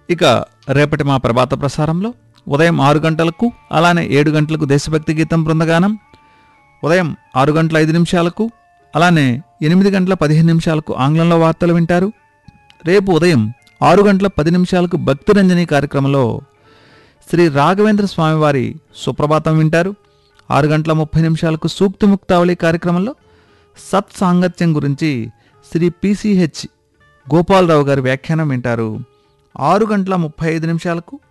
ఇక రేపటి మా ప్రభాత ప్రసారంలో ఉదయం ఆరు గంటలకు అలానే ఏడు గంటలకు దేశభక్తి గీతం బృందగానం ఉదయం ఆరు గంటల ఐదు నిమిషాలకు అలానే ఎనిమిది గంటల పదిహేను నిమిషాలకు ఆంగ్లంలో వార్తలు వింటారు రేపు ఉదయం ఆరు గంటల పది నిమిషాలకు భక్తి రంజని కార్యక్రమంలో శ్రీ రాఘవేంద్ర స్వామివారి సుప్రభాతం వింటారు ఆరు గంటల ముప్పై నిమిషాలకు సూక్తి ముక్తావళి కార్యక్రమంలో సత్ సాంగత్యం గురించి శ్రీ పిసిహెచ్ గోపాలరావు గారి వ్యాఖ్యానం వింటారు ఆరు గంటల ముప్పై ఐదు నిమిషాలకు